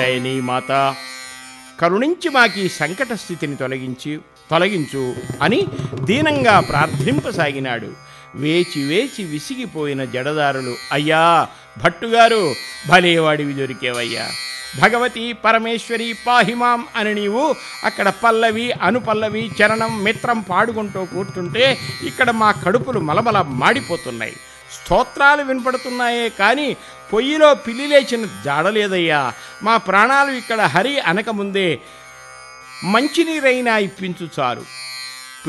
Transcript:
నీ మాత కరుణించి మాకీ సంకట స్థితిని తొలగించి తొలగించు అని దీనంగా ప్రార్థింపసాగినాడు వేచి వేచి విసిగిపోయిన జడదారులు అయ్యా భట్టుగారు భలేవాడివి దొరికేవయ్యా భగవతి పరమేశ్వరి పాహిమాం అని నీవు అక్కడ పల్లవి అనుపల్లవి చరణం మిత్రం పాడుకుంటూ కూర్చుంటే ఇక్కడ మా కడుపులు మలమల మాడిపోతున్నాయి స్తోత్రాలు వినపడుతున్నాయే కానీ పొయ్యిలో పిల్లి లేచిన జాడలేదయ్యా మా ప్రాణాలు ఇక్కడ హరి అనకముందే మంచినీరైనా ఇప్పించు చాలు